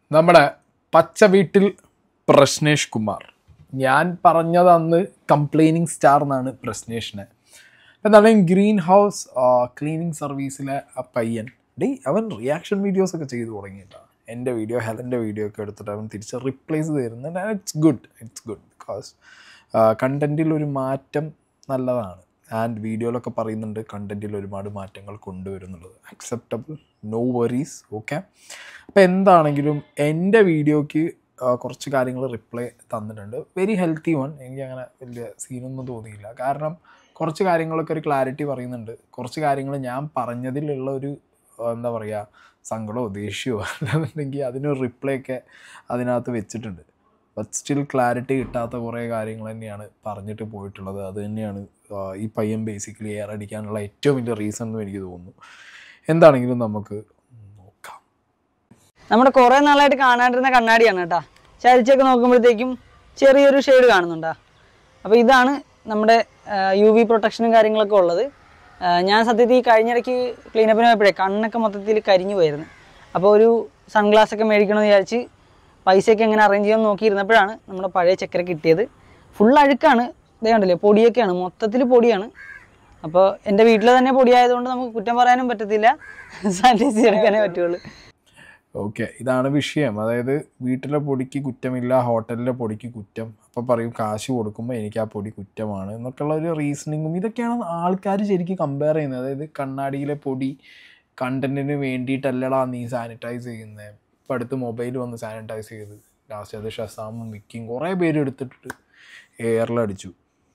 നമ്മുടെ പച്ച വീട്ടിൽ പ്രശ്നേഷ് കുമാർ ഞാൻ പറഞ്ഞത് അന്ന് കംപ്ലൈനിങ് സ്റ്റാർ എന്നാണ് പ്രശ്നേഷിനെ എന്താണ് ഗ്രീൻ ഹൗസ് ക്ലീനിങ് സർവീസിലെ ആ പയ്യൻ ഡേ അവൻ റിയാക്ഷൻ വീഡിയോസ് ഒക്കെ ചെയ്തു തുടങ്ങിയിട്ടാണ് എൻ്റെ വീഡിയോ ഹെലൻ്റെ വീഡിയോ ഒക്കെ എടുത്തിട്ട് അവൻ തിരിച്ച് റിപ്ലേസ് തരുന്നുണ്ട് it's good it's good because കണ്ടൻറ്റിൽ ഒരു മാറ്റം നല്ലതാണ് ആൻഡ് വീഡിയോയിലൊക്കെ പറയുന്നുണ്ട് കണ്ടൻറ്റിൽ ഒരുപാട് മാറ്റങ്ങൾ കൊണ്ടുവരുന്നുള്ളത് അക്സെപ്റ്റബിൾ നോ വറീസ് ഓക്കെ അപ്പോൾ എന്താണെങ്കിലും എൻ്റെ വീഡിയോയ്ക്ക് കുറച്ച് കാര്യങ്ങൾ റിപ്ലൈ തന്നിട്ടുണ്ട് വെരി ഹെൽത്തി വൺ എനിക്ക് അങ്ങനെ വലിയ സീനൊന്നും തോന്നിയില്ല കാരണം കുറച്ച് കാര്യങ്ങളൊക്കെ ഒരു ക്ലാരിറ്റി പറയുന്നുണ്ട് കുറച്ച് കാര്യങ്ങൾ ഞാൻ പറഞ്ഞതിലുള്ള ഒരു ആ, എന്താ പറയുക സങ്കടമോ ദേഷ്യമോ അല്ലാന്നുണ്ടെങ്കിൽ അതിനൊരു റിപ്ലൈ ഒക്കെ അതിനകത്ത് വെച്ചിട്ടുണ്ട് ബട്ട് സ്റ്റിൽ ക്ലാരിറ്റി കിട്ടാത്ത കുറേ കാര്യങ്ങൾ തന്നെയാണ് പറഞ്ഞിട്ട് പോയിട്ടുള്ളത് അത് തന്നെയാണ് ആ, ഈ പയ്യൻ ബേസിക്കലി എയർ അടിക്കാനുള്ള ഏറ്റവും വലിയ റീസൺ എന്നും എനിക്ക് തോന്നുന്നു എന്താണെങ്കിലും നമുക്ക് നോക്കാം നമ്മുടെ കുറെ നാളായിട്ട് കാണാണ്ടിരുന്ന കണ്ണാടിയാണ് കേട്ടാ ചരിച്ചൊക്കെ നോക്കുമ്പോഴത്തേക്കും ചെറിയൊരു ഷെയ്ഡ് കാണുന്നുണ്ടാ അപ്പോൾ ഇതാണ് നമ്മുടെ യു വി പ്രൊട്ടക്ഷനും കാര്യങ്ങളൊക്കെ ഉള്ളത് ആ, ഞാൻ സത്യത്തിൽ ഈ കഴിഞ്ഞിടയ്ക്ക് ക്ലീനപ്പിന് പോയപ്പോഴേ കണ്ണൊക്കെ മൊത്തത്തിൽ കരിഞ്ഞു പോയിരുന്നു അപ്പോൾ ഒരു സൺഗ്ലാസ് ഒക്കെ മേടിക്കണമെന്ന് വിചാരിച്ച് പൈസയൊക്കെ എങ്ങനെ അറേഞ്ച് ചെയ്യാമെന്ന് നോക്കിയിരുന്നപ്പോഴാണ് നമ്മുടെ പഴയ ചക്കര കിട്ടിയത് ഫുൾ അഴുക്കാണ് ഇതേ കണ്ടില്ലേ പൊടിയൊക്കെയാണ് മൊത്തത്തിൽ പൊടിയാണ് അപ്പോൾ എൻ്റെ വീട്ടിൽ തന്നെ പൊടിയായതുകൊണ്ട് നമുക്ക് കുറ്റം പറയാനും പറ്റത്തില്ല സാനിറ്റൈസ് എടുക്കാനേ പറ്റുള്ളൂ ഓക്കെ ഇതാണ് വിഷയം അതായത് വീട്ടിലെ പൊടിക്ക് കുറ്റമില്ല ഹോട്ടലിലെ പൊടിക്ക് കുറ്റം അപ്പോൾ പറയും കാശ് കൊടുക്കുമ്പോൾ എനിക്ക് ആ പൊടി കുറ്റമാണ് എന്നൊക്കെയുള്ള ഒരു റീസണിങ്ങും ഇതൊക്കെയാണ് ആൾക്കാർ ശരിക്കും കമ്പയർ ചെയ്യുന്നത് അതായത് കണ്ണാടിയിലെ പൊടി കണ്ടന്റിന് വേണ്ടിയിട്ടല്ലടാ നീ സാനിറ്റൈസ് ചെയ്യുന്നത് ഇപ്പം അടുത്ത് മൊബൈൽ വന്ന് സാനിറ്റൈസ് ചെയ്ത് ലാസ്റ്റ് അത് ഷസാമും വിക്കിയും കുറേ പേര് എടുത്തിട്ട് എയറിലടിച്ചു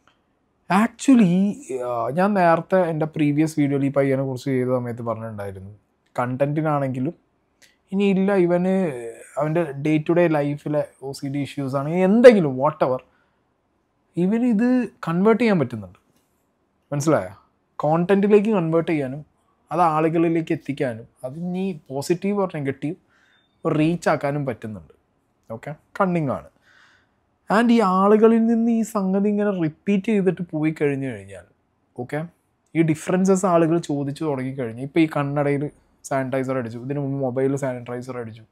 ആക്ച്വലി ഞാൻ നേരത്തെ എൻ്റെ പ്രീവിയസ് വീഡിയോയിൽ ഈ പയ്യനെ കുറിച്ച് ചെയ്ത സമയത്ത് പറഞ്ഞിട്ടുണ്ടായിരുന്നു കണ്ടന്റിനാണെങ്കിലും ഇനി ഇല്ല ഇവന് അവൻ്റെ ഡേ ടു ഡേ ലൈഫിലെ ഒ സി ഡി ഇഷ്യൂസ് ആണെങ്കിൽ എന്തെങ്കിലും വാട്ട് എവർ ഇവന് ഇത് കൺവേർട്ട് ചെയ്യാൻ പറ്റുന്നുണ്ട് മനസ്സിലായോ കോണ്ടന്റിലേക്ക് കൺവേർട്ട് ചെയ്യാനും അത് ആളുകളിലേക്ക് എത്തിക്കാനും അത് ഇനി പോസിറ്റീവ് ഓർ നെഗറ്റീവ് റീച്ച് ആക്കാനും പറ്റുന്നുണ്ട് ഓക്കെ കണ്ണിങ് ആണ് ആൻഡ് ഈ ആളുകളിൽ നിന്ന് ഈ സംഗതി ഇങ്ങനെ റിപ്പീറ്റ് ചെയ്തിട്ട് പോയി കഴിഞ്ഞു കഴിഞ്ഞാൽ ഓക്കെ ഈ ഡിഫറൻസസ് ആളുകൾ ചോദിച്ചു തുടങ്ങി കഴിഞ്ഞു ഇപ്പോൾ ഈ കണ്ണടയിൽ സാനിറ്റൈസർ അടിച്ചു ഇതിന് മുമ്പ് മൊബൈലിൽ സാനിറ്റൈസർ അടിച്ചു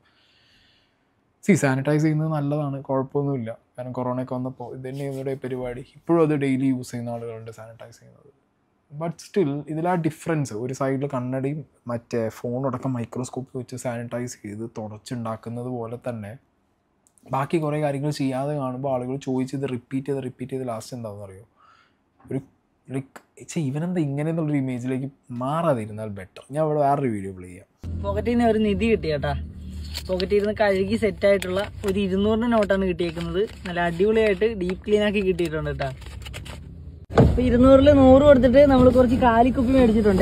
സി സാനിറ്റൈസ് ചെയ്യുന്നത് നല്ലതാണ് കുഴപ്പമൊന്നുമില്ല കാരണം കൊറോണയൊക്കെ വന്നപ്പോൾ ഇത് തന്നെ ഇവിടെ പരിപാടി ഇപ്പോഴും അത് ഡെയിലി യൂസ് ചെയ്യുന്ന ആളുകളുണ്ട് സാനിറ്റൈസ് ചെയ്യുന്നത് ബട്ട് സ്റ്റിൽ ഇതിൽ ആ ഡിഫറൻസ് ഒരു സൈഡിൽ കണ്ണടയും മറ്റേ ഫോണടക്കം മൈക്രോസ്കോപ്പ് വെച്ച് സാനിറ്റൈസ് ചെയ്ത് തുടച്ചുണ്ടാക്കുന്നത് പോലെ തന്നെ ബാക്കി കുറേ കാര്യങ്ങൾ ചെയ്യാതെ കാണുമ്പോൾ ആളുകൾ ചോദിച്ച് ഇത് റിപ്പീറ്റ് ചെയ്ത് റിപ്പീറ്റ് ചെയ്ത് ലാസ്റ്റ് എന്താണെന്ന് അറിയോ ഒരു ലൈക്ക് ചേ ഇവനെന്താ ഇങ്ങനെ എന്നുള്ളൊരു ഇമേജിലേക്ക് മാറാതിരുന്നാൽ ബെറ്റർ ഞാൻ ഇവിടെ വേറൊരു വീഡിയോ പ്ലേ ചെയ്യാം പോക്കറ്റിൽ നിന്ന് ഒരു നിധി കിട്ടി കേട്ടാ പോക്കറ്റിൽ ഇരുന്ന് കഴുകി സെറ്റ് ആയിട്ടുള്ള ഒരു ഇരുന്നൂറിന്റെ നോട്ടാണ് കിട്ടിയേക്കുന്നത് നല്ല അടിപൊളിയായിട്ട് ഡീപ്പ് ക്ലീൻ ആക്കി കിട്ടിയിട്ടുണ്ട് കേട്ടാ അപ്പൊ ഇരുന്നൂറില് നൂറ് കൊടുത്തിട്ട് നമ്മൾ കുറച്ച് കാലിക്കുപ്പി മേടിച്ചിട്ടുണ്ട്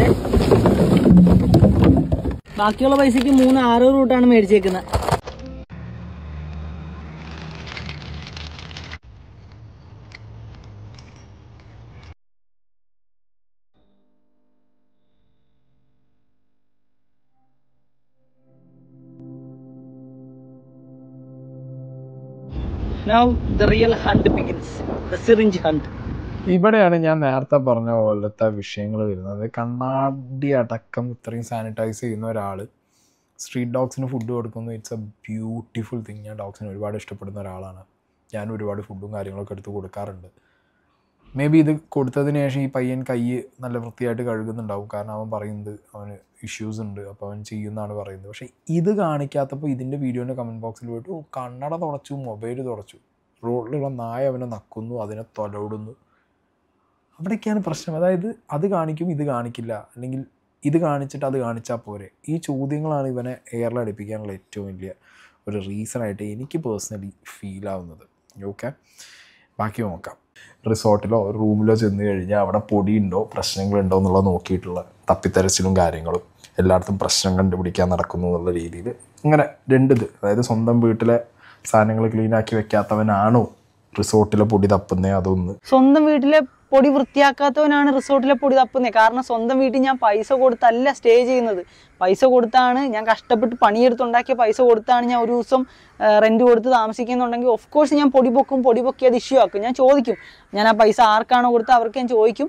ബാക്കിയുള്ള പൈസക്ക് മൂന്ന് ആറ് റൂട്ടാണ് മേടിച്ചേക്കുന്നത് Now the real hunt begins. The syringe hunt. ഇവിടെയാണ് ഞാൻ നേരത്തെ പറഞ്ഞ പോലത്തെ വിഷയങ്ങൾ വരുന്നത് കണ്ണാടി അടക്കം ഇത്രയും സാനിറ്റൈസ് ചെയ്യുന്ന ഒരാൾ സ്ട്രീറ്റ് ഡോഗ്സിന് ഫുഡ് കൊടുക്കുന്നു ഇറ്റ്സ് എ ബ്യൂട്ടിഫുൾ തിങ് ഞാൻ ഡോഗ്സിന് ഒരുപാട് ഇഷ്ടപ്പെടുന്ന ഒരാളാണ് ഞാൻ ഒരുപാട് ഫുഡും കാര്യങ്ങളൊക്കെ എടുത്ത് കൊടുക്കാറുണ്ട് മേ ബി ഇത് കൊടുത്തതിന് ശേഷം ഈ പയ്യൻ കൈ നല്ല വൃത്തിയായിട്ട് കഴുകുന്നുണ്ടാവും കാരണം അവൻ പറയുന്നത് അവന് ഇഷ്യൂസ് ഉണ്ട് അപ്പോൾ അവൻ ചെയ്യുന്നതാണ് പറയുന്നത് പക്ഷേ ഇത് കാണിക്കാത്തപ്പോൾ ഇതിൻ്റെ വീഡിയോൻ്റെ കമൻറ്റ് ബോക്സിൽ പോയിട്ട് "ഓ, കണ്ണട തുടച്ചു മൊബൈൽ തുടച്ചു റോഡിലുള്ള നായ അവനെ നക്കുന്നു അതിനെ തൊലവിടുന്നു അവിടെയൊക്കെയാണ് പ്രശ്നം അതായത് അത് കാണിക്കും ഇത് കാണിക്കില്ല അല്ലെങ്കിൽ ഇത് കാണിച്ചിട്ട് അത് കാണിച്ചാൽ പോരെ ഈ ചോദ്യങ്ങളാണ് ഇവനെ എയറിൽ അടുപ്പിക്കാനുള്ള ഏറ്റവും വലിയ ഒരു റീസണായിട്ട് എനിക്ക് പേഴ്സണലി ഫീൽ ആവുന്നത് ഓക്കെ ബാക്കി നോക്കാം റിസോർട്ടിലോ റൂമിലോ ചെന്ന് കഴിഞ്ഞാൽ അവിടെ പൊടിയുണ്ടോ പ്രശ്നങ്ങളുണ്ടോ എന്നുള്ളത് നോക്കിയിട്ടുള്ള തപ്പിത്തരച്ചിലും കാര്യങ്ങളും എല്ലായിടത്തും പ്രശ്നം കണ്ടുപിടിക്കാൻ നടക്കുന്നു എന്നുള്ള രീതിയിൽ ഇങ്ങനെ രണ്ടിത് അതായത് സ്വന്തം വീട്ടിലെ സാധനങ്ങൾ ക്ലീനാക്കി വെക്കാത്തവനാണോ റിസോർട്ടിലെ പൊടി തപ്പുന്നേ അതൊന്ന് സ്വന്തം വീട്ടിലെ പൊടി വൃത്തിയാക്കാത്തവനാണ് റിസോർട്ടിലെ പൊടി തപ്പുന്നത് കാരണം സ്വന്തം വീട്ടിൽ ഞാൻ പൈസ കൊടുത്തല്ല സ്റ്റേ ചെയ്യുന്നത് പൈസ കൊടുത്താണ് ഞാൻ കഷ്ടപ്പെട്ട് പണിയെടുത്തുണ്ടാക്കിയ പൈസ കൊടുത്താണ് ഞാൻ ഒരു ദിവസം റെന്റ് കൊടുത്ത് താമസിക്കുന്നുണ്ടെങ്കിൽ ഓഫ് കോഴ്സ് ഞാൻ പൊടി പൊക്കും പൊടി പൊക്കി അത് ഇഷ്യൂ ആക്കും ഞാൻ ചോദിക്കും ഞാൻ ആ പൈസ ആർക്കാണോ കൊടുത്തത് അവർക്ക് ഞാൻ ചോദിക്കും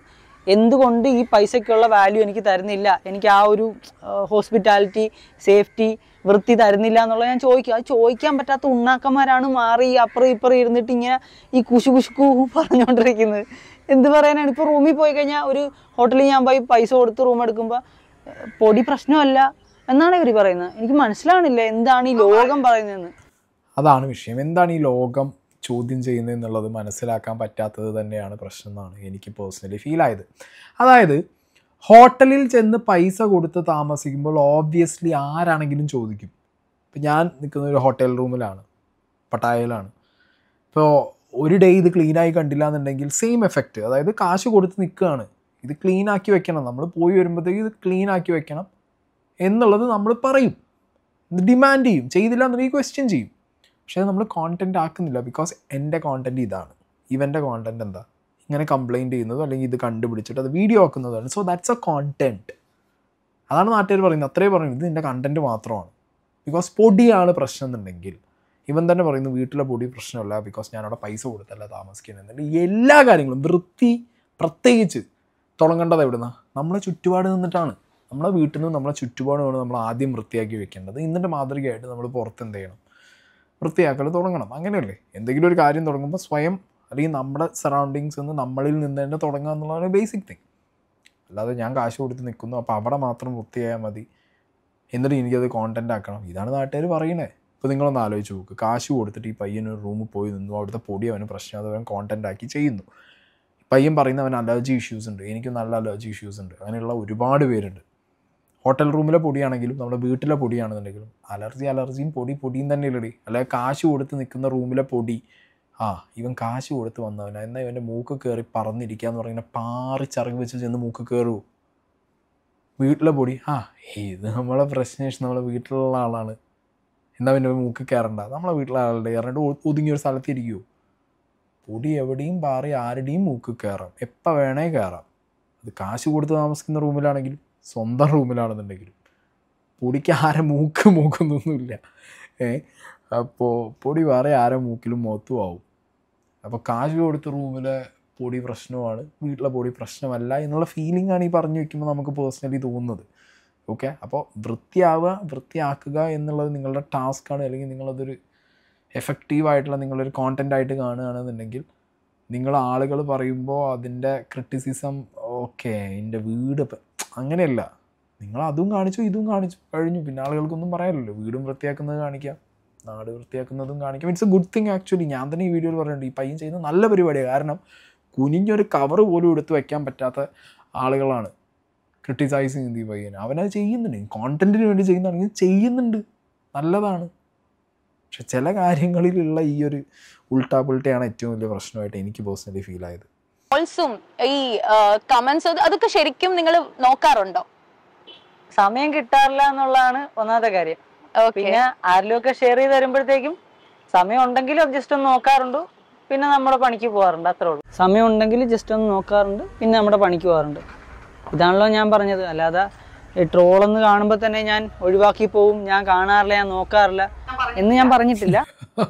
എന്തുകൊണ്ട് ഈ പൈസയ്ക്കുള്ള വാല്യൂ എനിക്ക് തരുന്നില്ല എനിക്ക് ആ ഒരു ഹോസ്പിറ്റാലിറ്റി സേഫ്റ്റി വൃത്തി തരുന്നില്ല എന്നുള്ളത് ഞാൻ ചോദിക്കും അത് ചോദിക്കാൻ പറ്റാത്ത ഉണ്ണാക്കന്മാരാണ് മാറി അപ്പുറം ഇപ്പുറം ഇരുന്നിട്ട് ഇങ്ങനെ ഈ കുശു കുശുക്കു പറഞ്ഞുകൊണ്ടിരിക്കുന്നത് എന്ത് പറയാനാണ് ഇപ്പോൾ റൂമിൽ പോയി കഴിഞ്ഞാൽ ഒരു ഹോട്ടലിൽ ഞാൻ പോയി പൈസ കൊടുത്ത് റൂം എടുക്കുമ്പോൾ പൊടി പ്രശ്നമല്ല എന്നാണ് ഇവർ പറയുന്നത് എനിക്ക് മനസ്സിലാവണില്ല എന്താണ് ഈ ലോകം പറയുന്നതെന്ന് അതാണ് വിഷയം എന്താണ് ഈ ലോകം ചോദ്യം ചെയ്യുന്നത് എന്നുള്ളത് മനസ്സിലാക്കാൻ പറ്റാത്തത് തന്നെയാണ് പ്രശ്നം എന്നാണ് എനിക്ക് പേഴ്സണലി ഫീൽ ആയത് അതായത് ഹോട്ടലിൽ ചെന്ന് പൈസ കൊടുത്ത് താമസിക്കുമ്പോൾ ഓബ്വിയസ്ലി ആരാണെങ്കിലും ചോദിക്കും ഇപ്പം ഞാൻ നിൽക്കുന്ന ഒരു ഹോട്ടൽ റൂമിലാണ് പട്ടായയിലാണ് ഇപ്പോൾ ഒരു ഡേ ഇത് ക്ലീനായി കണ്ടില്ല എന്നുണ്ടെങ്കിൽ സെയിം എഫക്റ്റ് അതായത് കാശ് കൊടുത്ത് നിൽക്കുകയാണ് ഇത് ക്ലീൻ ആക്കി വെക്കണം നമ്മൾ പോയി വരുമ്പോഴത്തേക്ക് ഇത് ക്ലീൻ ആക്കി വെക്കണം എന്നുള്ളത് നമ്മൾ പറയും ഡിമാൻഡ് ചെയ്യും ചെയ്തില്ല എന്നുണ്ടെങ്കിൽ ക്വസ്റ്റ്യൻ ചെയ്യും പക്ഷേ നമ്മൾ കോണ്ടന്റ് ആക്കുന്നില്ല ബിക്കോസ് എൻ്റെ കോണ്ടന്റ് ഇതാണ് ഇവൻ്റെ കോണ്ടന്റ് എന്താ ഇങ്ങനെ കംപ്ലൈൻറ്റ് ചെയ്യുന്നതോ അല്ലെങ്കിൽ ഇത് കണ്ടുപിടിച്ചിട്ട് അത് വീഡിയോ ആക്കുന്നതാണ് സോ ദാറ്റ്സ് എ കോണ്ടന്റ് അതാണ് നാട്ടുകാർ പറയുന്നത് അത്രേ പറയുന്നത് ഇത് എൻ്റെ കണ്ടന്റ് മാത്രമാണ് ബിക്കോസ് പൊടിയാണ് പ്രശ്നം എന്നുണ്ടെങ്കിൽ ഇവൻ തന്നെ പറയുന്നു വീട്ടിലെ പൊടി പ്രശ്നമല്ല ബിക്കോസ് ഞാൻ അവിടെ പൈസ കൊടുത്തല്ല താമസിക്കുന്നത് എന്നുണ്ടെങ്കിൽ എല്ലാ കാര്യങ്ങളും വൃത്തി പ്രത്യേകിച്ച് തുടങ്ങേണ്ടത് എവിടുന്ന നമ്മളെ ചുറ്റുപാട് നിന്നിട്ടാണ് നമ്മളെ വീട്ടിൽ നിന്ന് നമ്മളെ ചുറ്റുപാടുമാണ് നമ്മൾ ആദ്യം വൃത്തിയാക്കി വെക്കേണ്ടത് ഇന്നിൻ്റെ മാതൃകയായിട്ട് നമ്മൾ പുറത്ത് എന്ത് ചെയ്യണം വൃത്തിയാക്കൽ തുടങ്ങണം അങ്ങനെയല്ലേ എന്തെങ്കിലും ഒരു കാര്യം തുടങ്ങുമ്പോൾ സ്വയം അല്ലെങ്കിൽ നമ്മുടെ സറൗണ്ടിങ്സ് നിന്ന് നമ്മളിൽ നിന്ന് തന്നെ തുടങ്ങുക എന്നുള്ളതാണ് ബേസിക് തിങ് അല്ലാതെ ഞാൻ കാശ് കൊടുത്ത് നിൽക്കുന്നു അപ്പോൾ അവിടെ മാത്രം വൃത്തിയായാൽ മതി എന്നിട്ട് എനിക്കത് കോണ്ടന്റ് ആക്കണം ഇതാണ് നാട്ടുകാർ പറയണേ ഇപ്പോൾ നിങ്ങളൊന്ന് ആലോചിച്ച് നോക്ക് കാശ് കൊടുത്തിട്ട് ഈ പയ്യൻ ഒരു റൂമിൽ പോയി നിന്നു അവിടുത്തെ പൊടി അവന് പ്രശ്നം അത് അവൻ കോണ്ടന്റ് ആക്കി ചെയ്യുന്നു പയ്യൻ പറയുന്ന അവൻ അലർജി ഇഷ്യൂസ് ഉണ്ട് എനിക്ക് നല്ല അലർജി ഇഷ്യൂസ് ഉണ്ട് അങ്ങനെയുള്ള ഒരുപാട് പേരുണ്ട് ഹോട്ടൽ റൂമിലെ പൊടിയാണെങ്കിലും നമ്മുടെ വീട്ടിലെ പൊടിയാണെന്നുണ്ടെങ്കിലും അലർജി അലർജിയും പൊടി പൊടിയും തന്നെ ഇല്ലടി അല്ലെങ്കിൽ കാശ് കൊടുത്ത് നിൽക്കുന്ന റൂമിലെ പൊടി ആ ഇവൻ കാശ് കൊടുത്ത് വന്നവനാ എന്നാൽ ഇവൻ്റെ മൂക്ക് കയറി പറന്നിരിക്കുക എന്ന് പറയുന്നത് പാറിച്ചിറങ്ങി വെച്ച് ചെന്ന് മൂക്ക് കയറുമോ വീട്ടിലെ പൊടി ആ ഇത് നമ്മളെ പ്രശ്നേഷ് നമ്മളെ വീട്ടിലുള്ള ആളാണ് എന്നാൽ പിന്നെ മൂക്ക് കയറണ്ട നമ്മളെ വീട്ടിലെ ആളുടെ കയറിട്ട് ഒതുങ്ങിയ ഒരു സ്ഥലത്ത് ഇരിക്കുമോ പൊടി എവിടെയും പാറി ആരുടെയും മൂക്ക് കയറാം എപ്പോൾ വേണേ കയറാം അത് കാശ് കൊടുത്ത് താമസിക്കുന്ന റൂമിലാണെങ്കിലും സ്വന്തം റൂമിലാണെന്നുണ്ടെങ്കിലും പൊടിക്ക് ആരെ മൂക്ക് മൂക്കുന്നൊന്നുമില്ല ഏ അപ്പോൾ പൊടി വേറെ ആരെ മൂക്കിലും മുഖത്തും ആവും അപ്പോൾ കാശ് കൊടുത്ത റൂമിലെ പൊടി പ്രശ്നമാണ് വീട്ടിലെ പൊടി പ്രശ്നമല്ല എന്നുള്ള ഫീലിംഗ് ആണ് ഈ പറഞ്ഞു വെക്കുമ്പോൾ നമുക്ക് പേഴ്സണലി തോന്നുന്നത് ഓക്കെ അപ്പോൾ വൃത്തിയാവുക വൃത്തിയാക്കുക എന്നുള്ളത് നിങ്ങളുടെ ടാസ്ക്കാണ് അല്ലെങ്കിൽ നിങ്ങളതൊരു എഫക്റ്റീവായിട്ടുള്ള നിങ്ങളൊരു കോണ്ടൻ്റ് ആയിട്ട് കാണുകയാണെന്നുണ്ടെങ്കിൽ നിങ്ങൾ ആളുകൾ പറയുമ്പോൾ അതിൻ്റെ ക്രിറ്റിസിസം ഓക്കെ എൻ്റെ വീട് ഇപ്പം അങ്ങനെയല്ല നിങ്ങൾ അതും കാണിച്ചു ഇതും കാണിച്ചു കഴിഞ്ഞു പിന്നെ ആളുകൾക്കൊന്നും പറയാനില്ലല്ലോ വീടും വൃത്തിയാക്കുന്നത് കാണിക്കാം നാട് വൃത്തിയാക്കുന്നതും കാണിക്കാം it's a good thing actually ഞാൻ തന്നെ ഈ വീഡിയോയിൽ പറയുന്നുണ്ട് ഈ പയ്യൻ ചെയ്യുന്ന നല്ല പരിപാടിയാണ് കാരണം കുനിഞ്ഞൊരു കവർ പോലും എടുത്ത് വെക്കാൻ പറ്റാത്ത ആളുകളാണ് ക്രിട്ടിസൈസ് ചെയ്യുന്നത് ഈ പയ്യന് അവനത് ചെയ്യുന്നുണ്ട് കോണ്ടന്റിന് വേണ്ടി ചെയ്യുന്നതാണെങ്കിൽ ചെയ്യുന്നുണ്ട് നല്ലതാണ് പക്ഷെ ചില കാര്യങ്ങളിലുള്ള ഈ ഒരു ഉൾട്ടാ പുൾട്ടയാണ് ഏറ്റവും വലിയ പ്രശ്നമായിട്ട് എനിക്ക് പേഴ്സണലി ഫീൽ ആയത് കോൾസും ഈ കമന്റ്സ് അതൊക്കെ ശരിക്കും നിങ്ങൾ നോക്കാറുണ്ടോ സമയം കിട്ടാറില്ല എന്നുള്ളതാണ് ഒന്നാമത്തെ കാര്യം ഓക്കെ പിന്നെ ആരിലൊക്കെ ഷെയർ ചെയ്ത് തരുമ്പോഴത്തേക്കും സമയം ഉണ്ടെങ്കിൽ അത് ജസ്റ്റ് ഒന്ന് നോക്കാറുണ്ട് പിന്നെ നമ്മുടെ പണിക്ക് പോകാറുണ്ട് അത്രേ ഉള്ളൂ സമയം ഉണ്ടെങ്കിൽ ജസ്റ്റ് ഒന്ന് നോക്കാറുണ്ട് പിന്നെ നമ്മുടെ പണിക്ക് പോകാറുണ്ട് ഇതാണല്ലോ ഞാൻ പറഞ്ഞത് അല്ലാതെ ഈ ട്രോളെന്ന് കാണുമ്പോൾ തന്നെ ഞാൻ ഒഴിവാക്കി പോവും ഞാൻ കാണാറില്ല ഞാൻ നോക്കാറില്ല എന്ന് ഞാൻ പറഞ്ഞിട്ടില്ല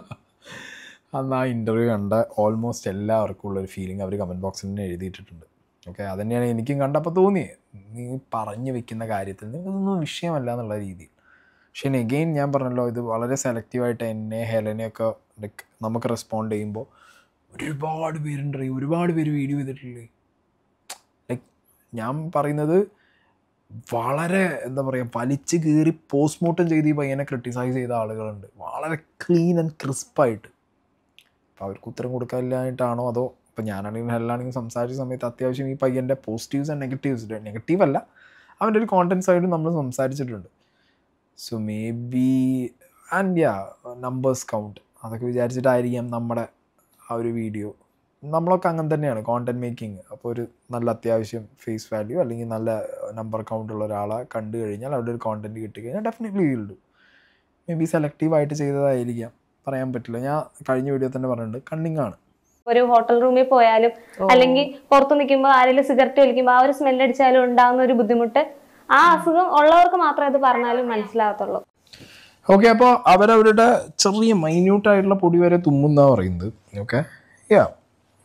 അന്ന് ആ ഇൻ്റർവ്യൂ കണ്ട ഓൾമോസ്റ്റ് എല്ലാവർക്കും ഉള്ളൊരു ഫീലിംഗ് അവർ കമൻറ്റ് ബോക്സിൽ തന്നെ എഴുതിയിട്ടിട്ടുണ്ട് ഓക്കെ അത് തന്നെയാണ് എനിക്കും കണ്ടപ്പോൾ തോന്നിയത് നീ പറഞ്ഞു വെക്കുന്ന കാര്യത്തിൽ നിനക്കതൊന്നും വിഷയമല്ല എന്നുള്ള രീതിയിൽ പക്ഷേ എഗെയിൻ ഞാൻ പറഞ്ഞല്ലോ ഇത് വളരെ സെലക്റ്റീവായിട്ട് എന്നെ ഹെലനെയൊക്കെ ലൈക്ക് നമുക്ക് റെസ്പോണ്ട് ചെയ്യുമ്പോൾ ഒരുപാട് പേരുണ്ട് ഈ ഒരുപാട് പേര് വീഡിയോ ചെയ്തിട്ടില്ലേ ലൈക്ക് ഞാൻ പറയുന്നത് വളരെ എന്താ പറയുക വലിച്ചു കീറി പോസ്റ്റ്മോർട്ടം ചെയ്ത് ഈ പയ്യനെ ക്രിട്ടിസൈസ് ചെയ്ത ആളുകളുണ്ട് വളരെ ക്ലീൻ ആൻഡ് ക്രിസ്പായിട്ട് അപ്പോൾ അവർക്ക് ഉത്തരം കൊടുക്കാനില്ലായിട്ടാണോ അതോ ഇപ്പോൾ ഞാനാണെങ്കിലും ഹെല്ലാണെങ്കിലും സംസാരിച്ച സമയത്ത് അത്യാവശ്യം ഈ പയ്യൻ്റെ പോസിറ്റീവ്സ് ആൻഡ് നെഗറ്റീവ്സ് നെഗറ്റീവ് അല്ല അവൻ്റെ ഒരു കോണ്ടന്റ് സൈഡ് നമ്മൾ സംസാരിച്ചിട്ടുണ്ട് so maybe and yeah numbers count അതൊക്കെ വിചാരിച്ചിട്ടായിരിക്കാം നമ്മുടെ ആ ഒരു വീഡിയോ നമ്മളൊക്കെ അങ്ങനെ തന്നെയാണ് കോണ്ടന്റ് മേക്കിംഗ് അപ്പോൾ ഒരു നല്ല അത്യാവശ്യം ഫേസ് വാല്യൂ അല്ലെങ്കിൽ നല്ല നമ്പർ കൗണ്ട് ഉള്ള ഒരാളെ കണ്ടു കഴിഞ്ഞാൽ അവിടെ ഒരു കോണ്ടന്റ് കിട്ടിക്കഴിഞ്ഞാൽ ഡെഫിനറ്റ്ലി വീൽഡു മേ ബി സെലക്റ്റീവായിട്ട് ചെയ്തതായിരിക്കാം പറയാൻ പറ്റില്ല ഞാൻ കഴിഞ്ഞ വീഡിയോ തന്നെ പറഞ്ഞിട്ടുണ്ട് കണ്ണിങ് ആണ് ഒരു ഹോട്ടൽ റൂമിൽ പോയാലും അല്ലെങ്കിൽ പുറത്ത് നിൽക്കുമ്പോൾ ആരെങ്കിലും സിഗരറ്റ് വലിക്കുമ്പോൾ ആ ഒരു സ്മെല്ല് അടിച്ചാലും ഉണ്ടാകുന്ന ഒരു ബുദ്ധിമുട്ട് ആ അസുഖം ഉള്ളവർക്ക് മാത്രമേ അത് പറഞ്ഞാലും മനസ്സിലാകത്തുള്ളൂ ഓക്കെ അപ്പോൾ അവരവരുടെ ചെറിയ മൈന്യൂട്ട് ആയിട്ടുള്ള പൊടി വരെ തുമ്മുന്നാ പറയുന്നത് ഓക്കെ യാ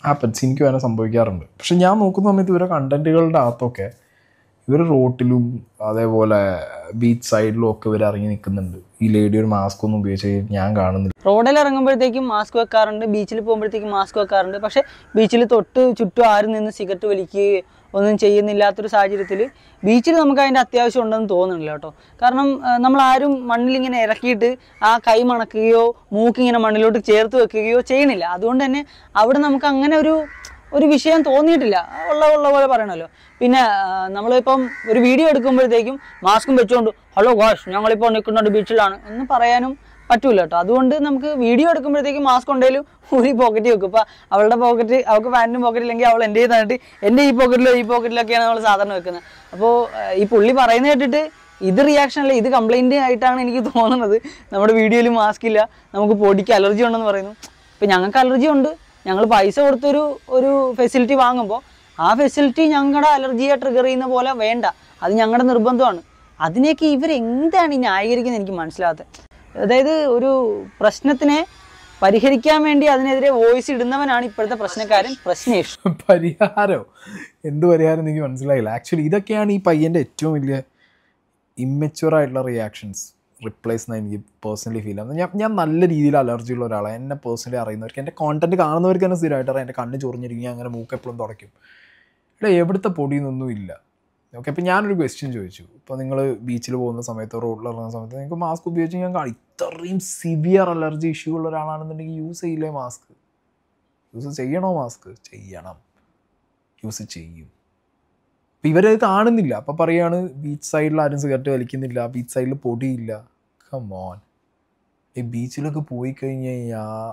ഹാപ്പൻസ് എനിക്കും അങ്ങനെ സംഭവിക്കാറുണ്ട് പക്ഷെ ഞാൻ നോക്കുന്ന സമയത്ത് ഇവരെ കണ്ടന്റുകളുടെ അകത്തൊക്കെ ഇവർ റോട്ടിലും അതേപോലെ ബീച്ച് സൈഡിലും ഒക്കെ ഇവർ ഇറങ്ങി നിൽക്കുന്നുണ്ട് ഈ ലേഡി ഒരു മാസ്ക് ഒന്നും ഉപയോഗിച്ച് ഞാൻ കാണുന്നില്ല റോഡിൽ ഇറങ്ങുമ്പോഴത്തേക്കും മാസ്ക് വെക്കാറുണ്ട് ബീച്ചിൽ പോകുമ്പോഴത്തേക്കും മാസ്ക് വെക്കാറുണ്ട് പക്ഷേ ബീച്ചിൽ തൊട്ട് ചുറ്റും ആരും നിന്ന് സിഗരറ്റ് വലിക്കുകയോ ഒന്നും ചെയ്യുന്നില്ലാത്തൊരു സാഹചര്യത്തിൽ ബീച്ചിൽ നമുക്ക് അതിൻ്റെ അത്യാവശ്യം ഉണ്ടെന്ന് തോന്നുന്നില്ല കേട്ടോ കാരണം നമ്മൾ ആരും മണ്ണിൽ ഇങ്ങനെ ഇറക്കിയിട്ട് ആ കൈ മണക്കുകയോ മൂക്കിങ്ങനെ മണ്ണിലോട്ട് ചേർത്ത് വെക്കുകയോ ചെയ്യണില്ല അതുകൊണ്ട് തന്നെ അവിടെ നമുക്ക് അങ്ങനെ ഒരു ഒരു വിഷയം തോന്നിയിട്ടില്ല ഉള്ള ഉള്ള പോലെ പറയണമല്ലോ പിന്നെ ആ, നമ്മളിപ്പം ഒരു വീഡിയോ എടുക്കുമ്പോഴത്തേക്കും മാസ്കും വെച്ചുകൊണ്ട് ഹലോ ഗോഷ് ഞങ്ങളിപ്പോൾ നിൽക്കുന്നത് ബീച്ചിലാണ് എന്ന് പറയാനും പറ്റൂല കേട്ടോ അതുകൊണ്ട് നമുക്ക് വീഡിയോ എടുക്കുമ്പോഴത്തേക്കും മാസ്ക് ഉണ്ടെങ്കിലും ഒരു പോക്കറ്റ് വെക്കും ഇപ്പം അവളുടെ പോക്കറ്റ് അവൾക്ക് പാൻറ്റിന് പോക്കറ്റ് ഇല്ലെങ്കിൽ അവൾ എൻ്റെ തന്നിട്ട് എൻ്റെ ഈ പോക്കറ്റിലോ ഈ പോക്കറ്റിലൊക്കെയാണ് നമ്മൾ സാധാരണ വെക്കുന്നത് അപ്പോൾ ഈ പുള്ളി പറയുന്നത് കേട്ടിട്ട് ഇത് റിയാക്ഷൻ അല്ല ഇത് കംപ്ലൈൻറ്റ് ആയിട്ടാണ് എനിക്ക് തോന്നുന്നത് നമ്മുടെ വീഡിയോയിൽ മാസ്ക് ഇല്ല നമുക്ക് പൊടിക്ക് അലർജി ഉണ്ടെന്ന് പറയുന്നു ഇപ്പം ഞങ്ങൾക്ക് അലർജി ഉണ്ട് ഞങ്ങൾ പൈസ കൊടുത്തൊരു ഒരു ഫെസിലിറ്റി വാങ്ങുമ്പോൾ ആ ഫെസിലിറ്റി ഞങ്ങളുടെ അലർജിയെ ട്രിഗർ ചെയ്യുന്ന പോലെ വേണ്ട അത് ഞങ്ങളുടെ നിർബന്ധമാണ് അതിനെയൊക്കെ ഇവർ എന്താണ് ഈ ന്യായീകരിക്കുന്നത് എനിക്ക് മനസ്സിലാകാത്തത് അതായത് ഒരു പ്രശ്നത്തിനെ പരിഹരിക്കാൻ വേണ്ടി അതിനെതിരെ വോയിസ് ഇടുന്നവനാണ് ഇപ്പോഴത്തെ പ്രശ്നക്കാരൻ പ്രശ്നേഷ് പരിഹാരം എന്ത് പരിഹാരം എന്ന് എനിക്ക് മനസ്സിലായില്ല ആക്ച്വലി ഇതൊക്കെയാണ് ഈ പയ്യൻ്റെ ഏറ്റവും വലിയ ഇമ്മച്ചുവർ ആയിട്ടുള്ള റിയാക്ഷൻസ് റിപ്ലേസ് എന്ന് എനിക്ക് പേഴ്സണലി ഫീൽ ആകുന്നത് ഞാൻ ഞാൻ നല്ല രീതിയിൽ അലർജി ഉള്ള ഒരാളാണ് എന്നെ പേഴ്സണലി അറിയുന്നവർക്ക് എൻ്റെ കോണ്ടന്റ് കാണുന്നവർക്ക് തന്നെ സ്ഥിരമായിട്ട് അറിയാം എൻ്റെ കണ്ണ് ചൊറിഞ്ഞിരിക്കും ഞാൻ അങ്ങനെ മൂക്ക് എപ്പോഴും തുടയ്ക്കും ഇവിടെ എവിടുത്തെ പൊടിയൊന്നും ഇല്ല ഓക്കെ അപ്പോൾ ഞാനൊരു ക്വസ്റ്റ്യൻ ചോദിച്ചു ഇപ്പോൾ നിങ്ങൾ ബീച്ചിൽ പോകുന്ന സമയത്ത് റോഡിൽ ഇറങ്ങുന്ന സമയത്ത് നിങ്ങൾക്ക് മാസ്ക് ഉപയോഗിച്ച് ഞാൻ കാണും ഇത്രയും സിവിയർ അലർജി ഇഷ്യൂ ഉള്ള ഒരാളാണെന്നുണ്ടെങ്കിൽ യൂസ് ചെയ്യില്ലേ മാസ്ക് യൂസ് ചെയ്യണോ മാസ്ക് ചെയ്യണം യൂസ് ചെയ്യും അപ്പം ഇവരത് കാണുന്നില്ല അപ്പം പറയാണ് ബീച്ച് സൈഡിൽ ആരും സിഗരറ്റ് വലിക്കുന്നില്ല ബീച്ച് സൈഡിൽ പൊടിയില്ല കമോൺ ഈ ബീച്ചിലൊക്കെ പോയി കഴിഞ്ഞ് കഴിഞ്ഞാൽ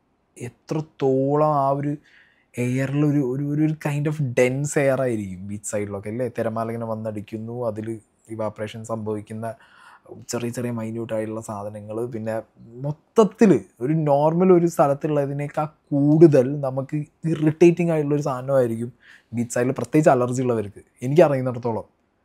എത്രത്തോളം ആ ഒരു എയറിൽ ഒരു ഒരു ഒരു ഒരു കൈൻഡ് ഓഫ് ഡെൻസ് എയർ ആയിരിക്കും ബീച്ച് സൈഡിലൊക്കെ അല്ലേ തിരമാല ഇങ്ങനെ വന്നടിക്കുന്നു അതിൽ ഇവാപ്രേഷൻ സംഭവിക്കുന്ന ചെറിയ ചെറിയ മൈന്യൂട്ട് ആയിട്ടുള്ള സാധനങ്ങൾ പിന്നെ മൊത്തത്തിൽ ഒരു നോർമൽ ഒരു സ്ഥലത്തുള്ളതിനേക്കാൾ കൂടുതൽ നമുക്ക് ഇറിറ്റേറ്റിംഗ് ആയിട്ടുള്ള ഒരു സാധനമായിരിക്കും ബീച്ച് സൈഡിൽ പ്രത്യേകിച്ച് അലർജി ഉള്ളവർക്ക് എനിക്ക് അറിയുന്നിടത്തോളം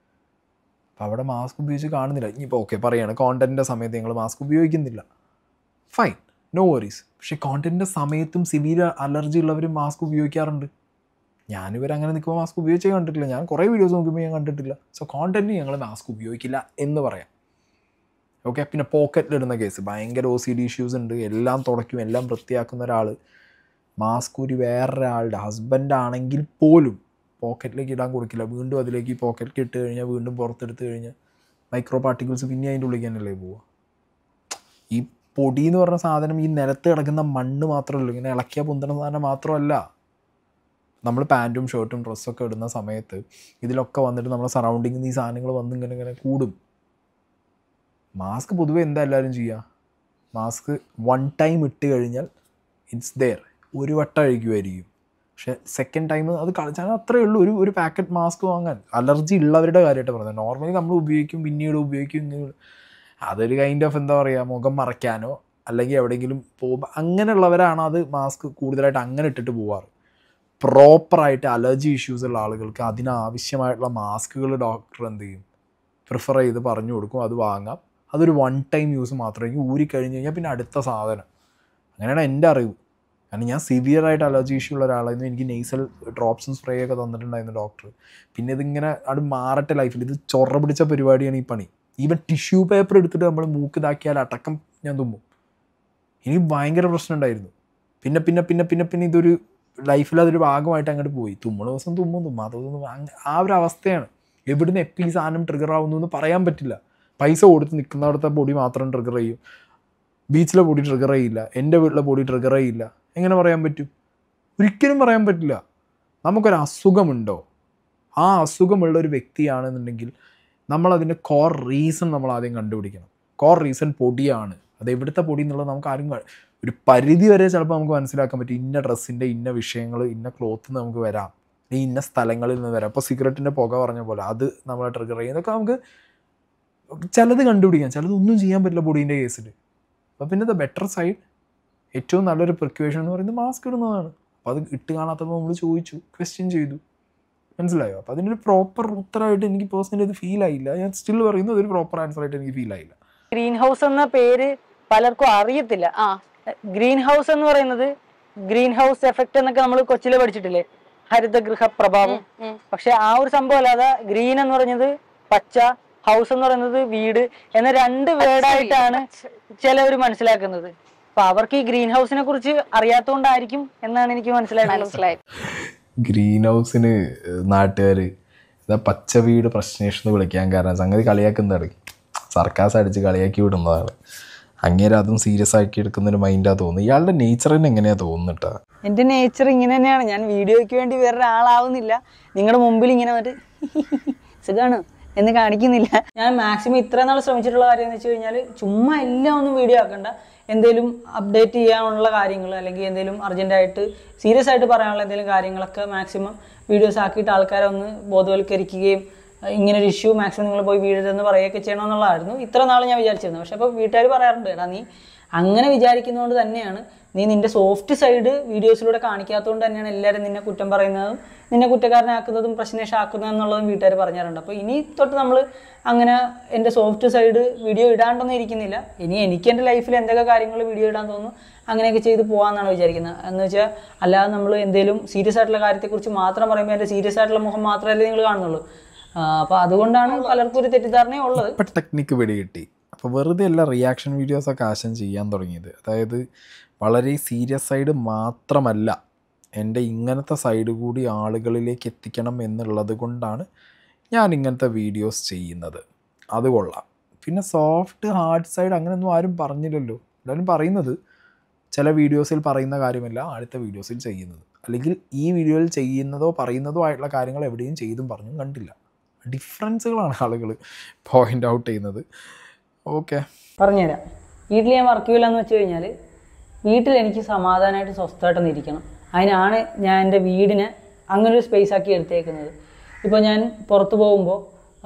അപ്പോൾ അവിടെ മാസ്ക് ഉപയോഗിച്ച് കാണുന്നില്ല ഇനിയിപ്പോൾ ഓക്കെ പറയാണ് കോണ്ടന്റിൻ്റെ സമയത്ത് ഞങ്ങൾ മാസ്ക് ഉപയോഗിക്കുന്നില്ല ഫൈൻ നോ വറീസ് പക്ഷേ കോണ്ടന്റിൻ്റെ സമയത്തും സിവിയർ അലർജി ഉള്ളവർ മാസ്ക് ഉപയോഗിക്കാറുണ്ട് ഞാനിവർ അങ്ങനെ നിൽക്കുമ്പോൾ മാസ്ക് ഉപയോഗിച്ചേ കണ്ടിട്ടില്ല ഞാൻ കുറേ വീഡിയോസ് നോക്കുമ്പോൾ ഞാൻ കണ്ടിട്ടില്ല സോ കോണ്ടന്റിന് ഞങ്ങൾ മാസ്ക് ഉപയോഗിക്കില്ല എന്ന് പറയാം ഓക്കെ പിന്നെ പോക്കറ്റിലിടുന്ന കേസ് ഭയങ്കര ഒ സി ഡി ഇഷ്യൂസ് ഉണ്ട് എല്ലാം തുടയ്ക്കും എല്ലാം വൃത്തിയാക്കുന്ന ഒരാൾ മാസ്ക് ഒരു വേറൊരാളുടെ ഹസ്ബൻഡ് ആണെങ്കിൽ പോലും പോക്കറ്റിലേക്ക് ഇടാൻ കൊടുക്കില്ല വീണ്ടും അതിലേക്ക് പോക്കറ്റിലേക്ക് ഇട്ട് കഴിഞ്ഞാൽ വീണ്ടും പുറത്തെടുത്ത് കഴിഞ്ഞാൽ മൈക്രോ പാർട്ടിക്കിൾസ് പിന്നെ അതിൻ്റെ ഉള്ളിൽ തന്നെയല്ലേ പോവുക ഈ പൊടി എന്ന് പറഞ്ഞ സാധനം ഈ നിലത്ത് കിടക്കുന്ന മണ്ണ് മാത്രമല്ല ഇങ്ങനെ ഇളക്കിയ പൊന്തണ സാധനം മാത്രമല്ല നമ്മൾ പാൻറ്റും ഷർട്ടും ഡ്രസ്സൊക്കെ ഇടുന്ന സമയത്ത് ഇതിലൊക്കെ വന്നിട്ട് നമ്മുടെ സറൗണ്ടിങ്ങിൽ നിന്ന് ഈ സാധനങ്ങൾ വന്ന് ഇങ്ങനെ ഇങ്ങനെ കൂടും മാസ്ക് പൊതുവെ എന്താ എല്ലാവരും ചെയ്യുക മാസ്ക് വൺ ടൈം ഇട്ട് കഴിഞ്ഞാൽ ഇറ്റ്സ് ദെയർ ഒരു വട്ടം അഴിക്കുമായിരിക്കും പക്ഷെ സെക്കൻഡ് ടൈം അത് കളിച്ചാൽ അത്രയേ ഉള്ളൂ ഒരു ഒരു പാക്കറ്റ് മാസ്ക് വാങ്ങാൻ അലർജി ഉള്ളവരുടെ കാര്യമായിട്ട് പറഞ്ഞത് നോർമലി നമ്മൾ ഉപയോഗിക്കും പിന്നീട് ഉപയോഗിക്കും ഇങ്ങനെ അതൊരു കൈൻഡ് ഓഫ് എന്താ പറയുക മുഖം മറയ്ക്കാനോ അല്ലെങ്കിൽ എവിടെയെങ്കിലും പോകുമ്പോൾ അങ്ങനെയുള്ളവരാണ് അത് മാസ്ക് കൂടുതലായിട്ട് അങ്ങനെ ഇട്ടിട്ട് പോവാറ് പ്രോപ്പറായിട്ട് അലർജി ഇഷ്യൂസ് ഉള്ള ആളുകൾക്ക് അതിനാവശ്യമായിട്ടുള്ള മാസ്കുകൾ ഡോക്ടർ എന്ത് ചെയ്യും പ്രിഫർ ചെയ്ത് പറഞ്ഞു കൊടുക്കും അത് വാങ്ങാം അതൊരു വൺ ടൈം യൂസ് മാത്രമേ ഊരി കഴിഞ്ഞ് കഴിഞ്ഞാൽ പിന്നെ അടുത്ത സാധനം അങ്ങനെയാണ് എൻ്റെ അറിവ് കാരണം ഞാൻ സിവിയർ ആയിട്ട് അലർജി ഇഷ്യൂ ഉള്ള ഒരാളായിരുന്നു എനിക്ക് നെയ്സൽ ഡ്രോപ്സും സ്പ്രേ ഒക്കെ തന്നിട്ടുണ്ടായിരുന്നു ഡോക്ടർ പിന്നെ ഇതിങ്ങനെ അത് മാറട്ടെ ലൈഫിൽ ഇത് ചൊറ പിടിച്ച പരിപാടിയാണ് ഈ പണി ഈവൻ ടിഷ്യൂ പേപ്പർ എടുത്തിട്ട് നമ്മൾ മൂക്ക് ഇതാക്കിയാൽ അടക്കം ഞാൻ തുമ്മും എനിക്ക് ഭയങ്കര പ്രശ്നം ഉണ്ടായിരുന്നു പിന്നെ പിന്നെ പിന്നെ പിന്നെ പിന്നെ ഇതൊരു ലൈഫിൽ അതൊരു ഭാഗമായിട്ട് അങ്ങോട്ട് പോയി തുമ്മണ ദിവസം തുമ്മും തുമ്മാത്ത ദിവസം തുമ്മും. അങ്ങ- ആ ഒരു അവസ്ഥയാണ് എവിടുന്ന് എപ്പോൾ ഈ സാധനം ട്രിഗർ ആവുന്നു എന്ന് പറയാൻ പറ്റില്ല പൈസ കൊടുത്ത് നിൽക്കുന്നിടത്തെ പൊടി മാത്രം ട്രിഗർ ചെയ്യും ബീച്ചിലെ പൊടി ട്രിഗർ ചെയ്യില്ല എൻ്റെ വീട്ടിലെ പൊടി ട്രിഗർ ചെയ്യില്ല എങ്ങനെ പറയാൻ പറ്റും ഒരിക്കലും പറയാൻ പറ്റില്ല നമുക്കൊരു അസുഖമുണ്ടോ ആ അസുഖമുള്ള ഒരു വ്യക്തിയാണെന്നുണ്ടെങ്കിൽ നമ്മളതിൻ്റെ കോർ റീസൺ നമ്മൾ ആദ്യം കണ്ടുപിടിക്കണം കോർ റീസൺ പൊടിയാണ് അത് എവിടുത്തെ പൊടി എന്നുള്ളത് നമുക്ക് ആരും ക- ഒരു പരിധി വരെ ചിലപ്പോൾ നമുക്ക് മനസ്സിലാക്കാൻ പറ്റും ഇന്ന ഡ്രസ്സിൻ്റെ ഇന്ന വിഷയങ്ങൾ ഇന്ന ക്ലോത്ത് നമുക്ക് വരാം ഈ ഇന്ന സ്ഥലങ്ങളിൽ നിന്ന് വരാം അപ്പോൾ സിഗരറ്റിൻ്റെ പുക പറഞ്ഞ പോലെ അത് നമ്മളെ ട്രിഗർ ചെയ്യും ഇതൊക്കെ നമുക്ക് ചിലത് കണ്ടുപിടിക്കാം ചിലത് ഒന്നും ചെയ്യാൻ പറ്റില്ല പൊടീൻ്റെ കേസിൽ അപ്പോൾ പിന്നെ ദ ബെറ്റർ സൈഡ് ഏറ്റവും നല്ലൊരു പ്രിക്വേഷൻ എന്ന് പറയുന്നത് മാസ്ക് ഇടുന്നതാണ് അപ്പോൾ അത് ഇട്ട് കാണാത്തപ്പോൾ നമ്മൾ ചോദിച്ചു ക്വസ്റ്റ്യൻ ചെയ്തു മനസ്സിലായോ അപ്പോൾ അതിനൊരു പ്രോപ്പർ ഉത്തരമായിട്ട് എനിക്ക് പേഴ്സണലി ഇത് ഫീൽ ആയില്ല ഞാൻ സ്റ്റിൽ പറയുന്നത് ഒരു പ്രോപ്പർ ആൻസർ ആയിട്ട് എനിക്ക് ഫീൽ ആയില്ല ഗ്രീൻ ഹൗസ് എന്ന പേര് പലർക്കും അറിയത്തില്ല ആ ഗ്രീൻ ഹൗസ് എന്ന് പറയുന്നത് ഗ്രീൻ ഹൗസ് എഫക്റ്റ് എന്നൊക്കെ നമ്മൾ കൊച്ചിലെ പഠിച്ചിട്ടില്ലേ ഹരിതഗൃഹ പ്രഭാവം പക്ഷെ ആ ഒരു സംഭവം അല്ലാതെ ഗ്രീൻ എന്ന് പറയുന്നത് പച്ച ഹൗസ് എന്ന് പറയുന്നത് വീട് എന്ന രണ്ട് വേർഡായിട്ടാണ് ചിലവർ മനസ്സിലാക്കുന്നത് അപ്പൊ അവർക്ക് ഈ ഗ്രീൻ ഹൗസിനെ കുറിച്ച് അറിയാത്തതുകൊണ്ടായിരിക്കും എന്നാണ് എനിക്ക് മനസ്സിലായിട്ടുള്ളത് മനസ്സിലായി ഗ്രീൻ ഹൗസിന് നാട്ടുകാർ ഇതാ പച്ച വീട് പ്രശ്നേഷ് എന്ന് വിളിക്കാൻ കാരണം സംഗതി കളിയാക്കുന്നതാണ് സർക്കാസ് അടിച്ച് കളിയാക്കി വിടുന്നതാണ് അങ്ങേരെ അതും സീരിയസ് ആക്കി എടുക്കുന്നൊരു മൈൻഡാ തോന്നുന്നു ഇയാളുടെ നേച്ചർ തന്നെ എങ്ങനെയാ തോന്നുന്നിട്ടാ എന്റെ നേച്ചർ ഇങ്ങനെ തന്നെയാണ് ഞാൻ വീഡിയോയ്ക്ക് വേണ്ടി വേറെ ആളാവുന്നില്ല നിങ്ങളുടെ മുമ്പിൽ ഇങ്ങനെ വന്നിട്ട് സുഖാണ് എന്ന് കാണിക്കുന്നില്ല ഞാൻ മാക്സിമം ഇത്ര നാൾ ശ്രമിച്ചിട്ടുള്ള കാര്യം എന്ന് വെച്ച് കഴിഞ്ഞാൽ ചുമ്മാ എല്ലാം ഒന്നും വീഡിയോ ആക്കണ്ട എന്തെങ്കിലും അപ്ഡേറ്റ് ചെയ്യാനുള്ള കാര്യങ്ങൾ അല്ലെങ്കിൽ എന്തെങ്കിലും അർജൻറ്റായിട്ട് സീരിയസ് ആയിട്ട് പറയാനുള്ള എന്തെങ്കിലും കാര്യങ്ങളൊക്കെ മാക്സിമം വീഡിയോസ് ആക്കിയിട്ട് ആൾക്കാരെ ഒന്ന് ബോധവൽക്കരിക്കുകയും അഹ് ഇങ്ങനെ ഒരു ഇഷ്യൂ മാക്സിമം നിങ്ങൾ പോയി വീഴരുതെന്ന് പറയുകയൊക്കെ ചെയ്യണം എന്നുള്ളതായിരുന്നു ഇത്ര നാൾ ഞാൻ വിചാരിച്ചിരുന്നത് പക്ഷെ അപ്പോൾ വീട്ടുകാർ പറയാറുണ്ട് എടാ നീ അങ്ങനെ വിചാരിക്കുന്നതുകൊണ്ട് തന്നെയാണ് നീ നിന്റെ സോഫ്റ്റ് സൈഡ് വീഡിയോസിലൂടെ കാണിക്കാത്തതുകൊണ്ട് തന്നെയാണ് എല്ലാവരും നിന്നെ കുറ്റം പറയുന്നതും നിന്നെ കുറ്റക്കാരനാക്കുന്നതും പ്രശ്നേഷാക്കുന്നതും എന്നുള്ളതും വീട്ടുകാർ പറഞ്ഞിട്ടുണ്ട് അപ്പോൾ ഇനി തൊട്ട് നമ്മൾ അങ്ങനെ എൻ്റെ സോഫ്റ്റ് സൈഡ് വീഡിയോ ഇടാണ്ടൊന്നും ഇരിക്കുന്നില്ല ഇനി എനിക്ക് എൻ്റെ ലൈഫിൽ എന്തൊക്കെ കാര്യങ്ങൾ വീഡിയോ ഇടാൻ തോന്നുന്നു അങ്ങനെയൊക്കെ ചെയ്ത് പോകാമെന്നാണ് വിചാരിക്കുന്നത് എന്ന് വെച്ചാൽ അല്ലാതെ നമ്മൾ എന്തെങ്കിലും സീരിയസ് ആയിട്ടുള്ള കാര്യത്തെക്കുറിച്ച് മാത്രം പറയുമ്പോൾ എൻ്റെ സീരിയസ് ആയിട്ടുള്ള മുഖം മാത്രമല്ലേ നിങ്ങൾ കാണുന്നുള്ളൂ അപ്പോൾ അതുകൊണ്ടാണ് പലർക്കും ഒരു തെറ്റിദ്ധാരണയും ഉള്ളത് ഇപ്പം ടെക്നിക്ക് പിടികിട്ടി അപ്പോൾ വെറുതെ അല്ല റിയാക്ഷൻ വീഡിയോസൊക്കെ ആശം ചെയ്യാൻ തുടങ്ങിയത് അതായത് വളരെ സീരിയസ് സൈഡ് മാത്രമല്ല എൻ്റെ ഇങ്ങനത്തെ സൈഡ് കൂടി ആളുകളിലേക്ക് എത്തിക്കണം എന്നുള്ളത് കൊണ്ടാണ് ഞാൻ ഇങ്ങനത്തെ വീഡിയോസ് ചെയ്യുന്നത് അത് കൊള്ളാം പിന്നെ സോഫ്റ്റ് ഹാർഡ് സൈഡ് അങ്ങനെയൊന്നും ആരും പറഞ്ഞില്ലല്ലോ എല്ലാവരും പറയുന്നത് ചില വീഡിയോസിൽ പറയുന്ന കാര്യമല്ല അടുത്ത വീഡിയോസിൽ ചെയ്യുന്നത് അല്ലെങ്കിൽ ഈ വീഡിയോയിൽ ചെയ്യുന്നതോ പറയുന്നതോ ആയിട്ടുള്ള കാര്യങ്ങൾ എവിടെയും ചെയ്തും പറഞ്ഞും കണ്ടില്ല ഡിഫറൻസുകളാണ് ആളുകൾ പോയിൻ്റ് ഔട്ട് ചെയ്യുന്നത് ഓക്കെ പറഞ്ഞുതരാം വീട്ടിൽ ഞാൻ വർക്ക് ചെയ്യില്ല എന്ന് വെച്ച് കഴിഞ്ഞാൽ വീട്ടിൽ എനിക്ക് സമാധാനമായിട്ട് സ്വസ്ഥമായിട്ടൊന്ന് ഇരിക്കണം അതിനാണ് ഞാൻ എൻ്റെ വീടിനെ അങ്ങനെ ഒരു സ്പേസ് ആക്കി എടുത്തേക്കുന്നത് ഇപ്പോൾ ഞാൻ പുറത്ത് പോകുമ്പോൾ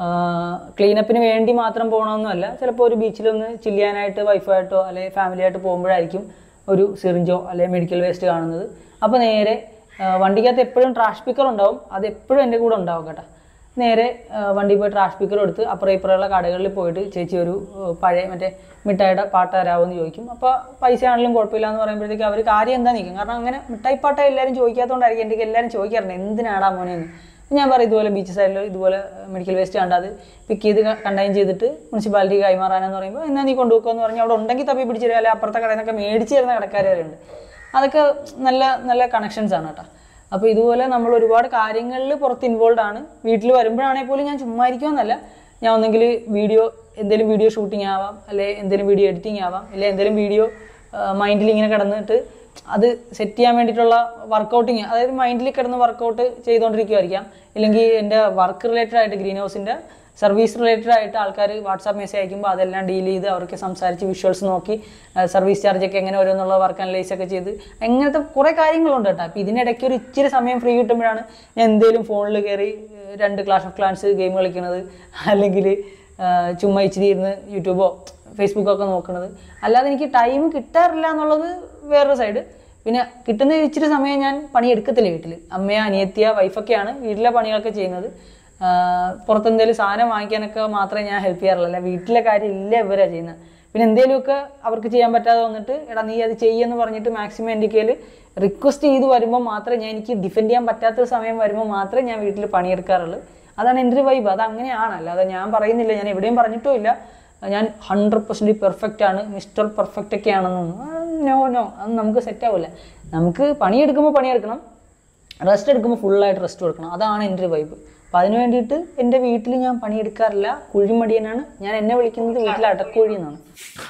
ക്ലീനപ്പിന് വേണ്ടി മാത്രം പോകണമെന്നല്ല ചിലപ്പോൾ ഒരു ബീച്ചിലൊന്ന് ചില്ല് ചെയ്യാനായിട്ട് വൈഫായിട്ടോ അല്ലെങ്കിൽ ഫാമിലിയായിട്ട് പോകുമ്പോഴായിരിക്കും ഒരു സിറിഞ്ചോ അല്ലെങ്കിൽ മെഡിക്കൽ വേസ്റ്റ് കാണുന്നത് അപ്പോൾ നേരെ ആ, വണ്ടിക്കകത്ത് എപ്പോഴും ട്രാഷ് സ്പീക്കർ ഉണ്ടാവും അത് എപ്പോഴും എൻ്റെ കൂടെ ഉണ്ടാവും കേട്ടോ നേരെ ആ, വണ്ടി പോയി ട്രാഷ് സ്പീക്കർ എടുത്ത് അപ്പുറം ഇപ്പുറമുള്ള കടകളിൽ പോയിട്ട് ചേച്ചി ഒരു ആ, പഴയ മറ്റേ മിഠായിയുടെ പാട്ട് തരാമോ എന്ന് ചോദിക്കും അപ്പോൾ പൈസ ആണെങ്കിലും കുഴപ്പമില്ല എന്ന് പറയുമ്പോഴത്തേക്ക് അവർ കാര്യം എന്താ നിൽക്കും കാരണം അങ്ങനെ മിഠായി പാട്ട എല്ലാവരും ചോദിക്കാത്തതുകൊണ്ടായിരിക്കും എൻ്റെ എല്ലാവരും ചോദിക്കാറുണ്ട് എന്തിനാടാ മോനെ എന്ന് അപ്പോൾ ഞാൻ പറയും ഇതുപോലെ ബീച്ച് സൈഡിൽ ഇതുപോലെ മെഡിക്കൽ വേസ്റ്റ് കണ്ടാൽ അത് പിക്ക് ചെയ്ത് കണ്ടൈൻ ചെയ്തിട്ട് മുനിസിപ്പാലിറ്റി കൈമാറാനെന്ന് പറയുമ്പോൾ എന്നാൽ നീ കൊണ്ടുപോക്കുമെന്ന് പറഞ്ഞാൽ അവിടെ ഉണ്ടെങ്കിൽ തപ്പി പിടിച്ചു തരിക അല്ലെങ്കിൽ അപ്പുറത്തെ കടയിൽ നിന്നൊക്കെ മേടിച്ച് തരുന്ന കടക്കാർ വരെയുണ്ട് അതൊക്കെ നല്ല നല്ല കണക്ഷൻസ് ആണ് കേട്ടോ അപ്പോൾ ഇതുപോലെ നമ്മൾ ഒരുപാട് കാര്യങ്ങളിൽ പുറത്ത് ഇൻവോൾവ് ആണ് വീട്ടിൽ വരുമ്പോഴാണെങ്കിൽ പോലും ഞാൻ ചുമ്മാ ഇരിക്കുമെന്നല്ല ഞാൻ ഒന്നെങ്കിൽ വീഡിയോ എന്തെങ്കിലും വീഡിയോ ഷൂട്ടിംഗ് ആവാം അല്ലെ എന്തെങ്കിലും വീഡിയോ എഡിറ്റിംഗ് ആവാം അല്ലെ എന്തെങ്കിലും വീഡിയോ മൈൻഡിൽ ഇങ്ങനെ കിടന്നിട്ട് അത് സെറ്റ് ചെയ്യാൻ വേണ്ടിയിട്ടുള്ള വർക്കൗട്ടിങ് അതായത് മൈൻഡിൽ കിടന്ന് വർക്കൗട്ട് ചെയ്തുകൊണ്ടിരിക്കുമായിരിക്കാം ഇല്ലെങ്കിൽ എൻ്റെ വർക്ക് റിലേറ്റഡ് ആയിട്ട് ഗ്രീൻ ഹൗസിൻ്റെ സർവീസ് റിലേറ്റഡ് ആയിട്ട് ആൾക്കാർ വാട്സാപ്പ് മെസ്സേജ് അയക്കുമ്പോൾ അതെല്ലാം ഡീൽ ചെയ്ത് അവർക്ക് സംസാരിച്ച് വിഷ്വൽസ് നോക്കി സർവീസ് ചാർജ് ഒക്കെ എങ്ങനെ വരുമെന്നുള്ള വർക്ക് അനലൈസ് ഒക്കെ ചെയ്ത് അങ്ങനത്തെ കുറേ കാര്യങ്ങളുണ്ട് കേട്ടോ അപ്പോൾ ഇതിനിടയ്ക്ക് ഒരു ഇച്ചിരി സമയം ഫ്രീ കിട്ടുമ്പോഴാണ് ഞാൻ എന്തെങ്കിലും ഫോണിൽ കയറി ഏഹ്, രണ്ട് ക്ലാഷ് ഓഫ് ക്ലാൻസ് ഗെയിം കളിക്കുന്നത് അല്ലെങ്കിൽ ചുമ്മാ ഇച്ചിരി ഇരുന്ന് യൂട്യൂബോ ഫേസ്ബുക്കൊക്കെ നോക്കുന്നത് അല്ലാതെ എനിക്ക് ടൈം കിട്ടാറില്ല എന്നുള്ളത് വേറൊരു സൈഡ് പിന്നെ കിട്ടുന്ന ഇച്ചിരി സമയം ഞാൻ പണിയെടുക്കത്തില്ല വീട്ടിൽ അമ്മയോ അനിയത്തിയ വൈഫൊക്കെയാണ് വീട്ടിലെ പണികളൊക്കെ ചെയ്യുന്നത് ആഹ് പുറത്തെന്തെങ്കിലും സാധനം വാങ്ങിക്കാനൊക്കെ മാത്രമേ ഞാൻ ഹെൽപ്പ് ചെയ്യാറുള്ളൂ അല്ല വീട്ടിലെ കാര്യം ഇല്ല ഇവരാ ചെയ്യുന്നത് പിന്നെ എന്തെങ്കിലുമൊക്കെ അവർക്ക് ചെയ്യാൻ പറ്റാതെ വന്നിട്ട് എടാ നീ അത് ചെയ്യുമെന്ന് പറഞ്ഞിട്ട് മാക്സിമം എൻ്റെ കയ്യിൽ റിക്വസ്റ്റ് ചെയ്ത് വരുമ്പോൾ മാത്രമേ ഞാൻ എനിക്ക് ഡിഫെൻഡ് ചെയ്യാൻ പറ്റാത്ത ഒരു സമയം വരുമ്പോൾ മാത്രമേ ഞാൻ വീട്ടിൽ പണിയെടുക്കാറുള്ളൂ അതാണ് എൻ്റെ ഒരു വൈബ് അത് അങ്ങനെയാണ് അല്ലാതെ ഞാൻ പറയുന്നില്ല ഞാൻ എവിടെയും പറഞ്ഞിട്ടും ഇല്ല ഞാൻ ഹൺഡ്രഡ് പെർസെൻറ്റ് പെർഫെക്റ്റ് ആണ് മിസ്റ്റർ പെർഫെക്റ്റ് ഒക്കെ ആണെന്നൊന്നും നോ നോ അത് നമുക്ക് സെറ്റ് ആവില്ല നമുക്ക് പണിയെടുക്കുമ്പോൾ പണിയെടുക്കണം റെസ്റ്റ് എടുക്കുമ്പോൾ ഫുള്ളായിട്ട് റെസ്റ്റ് കൊടുക്കണം അതാണ് എൻ്റെ ഒരു വൈബ് അപ്പം അതിന് വേണ്ടിയിട്ട് എൻ്റെ വീട്ടിൽ ഞാൻ പണിയെടുക്കാറില്ല കുഴിമടിയനാണ് ഞാൻ എന്നെ വിളിക്കുന്നത് വീട്ടിൽ അടക്കുഴി എന്നാണ്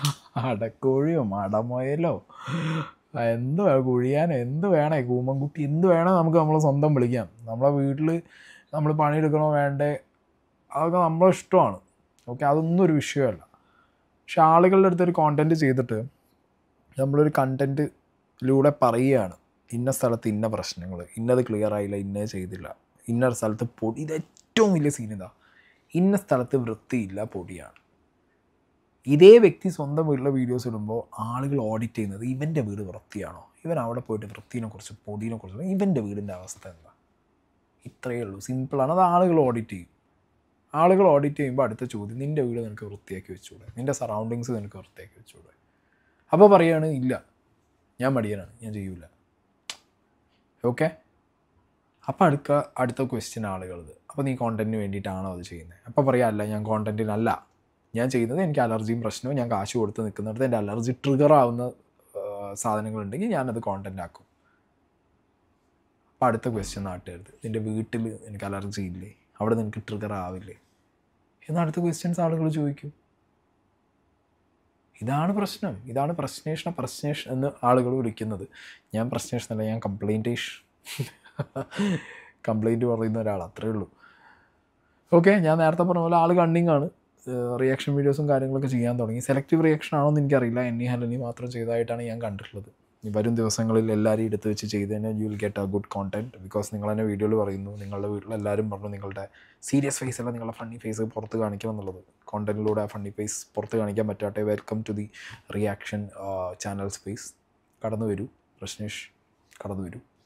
അടക്കോഴിയോ മടമുയലോ എന്ത് വേ- കുഴിയാനോ എന്ത് വേണേ കൂമൻകുട്ടി എന്ത് വേണോ നമുക്ക് നമ്മളെ സ്വന്തം വിളിക്കാം നമ്മളെ വീട്ടിൽ നമ്മൾ പണിയെടുക്കണോ വേണ്ടേ അതൊക്കെ നമ്മളെ ഇഷ്ടമാണ് ഓക്കെ അതൊന്നും ഒരു വിഷയമല്ല പക്ഷെ ആളുകളുടെ അടുത്തൊരു കോണ്ടൻറ്റ് ചെയ്തിട്ട് നമ്മളൊരു കണ്ടൻറ്റിലൂടെ പറയുകയാണ് ഇന്ന സ്ഥലത്ത് ഇന്ന പ്രശ്നങ്ങൾ ഇന്നത് ക്ലിയർ ആയില്ല ഇന്നത് ചെയ്തില്ല ഇന്ന സ്ഥലത്ത് പൊടി ഇത് ഏറ്റവും വലിയ സീൻ ഇതാ ഇന്ന സ്ഥലത്ത് വൃത്തിയില്ല പൊടിയാണ് ഇതേ വ്യക്തി സ്വന്തം വീട്ടിലെ വീഡിയോസ് ഇടുമ്പോൾ ആളുകൾ ഓഡിറ്റ് ചെയ്യുന്നത് ഇവൻ്റെ വീട് വൃത്തിയാണോ ഇവൻ അവിടെ പോയിട്ട് വൃത്തിനെ കുറിച്ച് പൊടിയെ കുറിച്ച് ഇവൻ്റെ വീടിൻ്റെ അവസ്ഥ എന്താ ഇത്രയേ ഉള്ളൂ സിമ്പിളാണ് അത് ആളുകൾ ഓഡിറ്റ് ചെയ്യും ആളുകൾ ഓഡിറ്റ് ചെയ്യുമ്പോൾ അടുത്ത ചോദ്യം നിൻ്റെ വീട് നിനക്ക് വൃത്തിയാക്കി വെച്ചൂടെ നിൻ്റെ സറൗണ്ടിങ്സ് നിനക്ക് വൃത്തിയാക്കി വെച്ചൂടെ അപ്പോൾ പറയാണ് ഇല്ല ഞാൻ മടിയനാണ് ഞാൻ ചെയ്യൂല ഓക്കെ അപ്പോൾ അടുക്ക അടുത്ത ക്വസ്റ്റ്യൻ ആളുകളത് അപ്പോൾ നീ കോണ്ടന്റിന് വേണ്ടിയിട്ടാണോ അത് ചെയ്യുന്നത് അപ്പോൾ പറയാം അല്ല ഞാൻ കോണ്ടന്റിനല്ല ഞാൻ ചെയ്യുന്നത് എനിക്ക് അലർജിയും പ്രശ്നവും ഞാൻ കാശ് കൊടുത്ത് നിൽക്കുന്നിടത്ത് എൻ്റെ അലർജി ട്രിഗർ ആവുന്ന ആ, സാധനങ്ങളുണ്ടെങ്കിൽ ഞാനത് കോണ്ടന്റ് ആക്കും അപ്പോൾ അടുത്ത ക്വസ്റ്റ്യൻ നാട്ടുകാരുത് നിൻ്റെ വീട്ടിൽ എനിക്ക് അലർജി ഇല്ലേ അവിടെ നിനക്ക് ട്രിഗർ ആവില്ലേ എന്ന് അടുത്ത ക്വസ്റ്റ്യൻസ് ആളുകൾ ചോദിക്കും ഇതാണ് പ്രശ്നം ഇതാണ് പ്രശ്നേഷണ പ്രശ്നേഷ് എന്ന് ആളുകൾ വിളിക്കുന്നത് ഞാൻ പ്രശ്നേഷ് എന്നല്ല ഞാൻ കംപ്ലൈൻറ്റേഷ് കംപ്ലൈൻറ്റ് പറയുന്ന ഒരാൾ അത്രേ ഉള്ളൂ ഓക്കെ ഞാൻ നേരത്തെ പറഞ്ഞ പോലെ ആൾ കണ്ണിങ് ആണ് റിയാക്ഷൻ വീഡിയോസും കാര്യങ്ങളൊക്കെ ചെയ്യാൻ തുടങ്ങി സെലക്റ്റീവ് റിയാക്ഷൻ ആണോ എന്ന് എനിക്കറിയില്ല എന്നി ഹലനി മാത്രം ചെയ്തതായിട്ടാണ് ഞാൻ കണ്ടിട്ടുള്ളത് ഈ വരും ദിവസങ്ങളിൽ എല്ലാവരും എടുത്ത് വെച്ച് ചെയ്ത് കഴിഞ്ഞാൽ you will get a good content because നിങ്ങൾ തന്നെ വീഡിയോയിൽ പറയുന്നു നിങ്ങളുടെ വീട്ടിൽ എല്ലാവരും പറഞ്ഞു നിങ്ങളുടെ സീരിയസ് ഫേസ് അല്ല നിങ്ങളുടെ ഫണ്ണി ഫേസ് പുറത്ത് കാണിക്കണം എന്നുള്ളത് കോണ്ടന്റിലൂടെ ആ ഫണ്ണി ഫേസ് പുറത്ത് കാണിക്കാൻ പറ്റാട്ടെ welcome to the reaction channel space കടന്നു വരൂ പ്രശ്നേഷ് കടന്നു വരൂ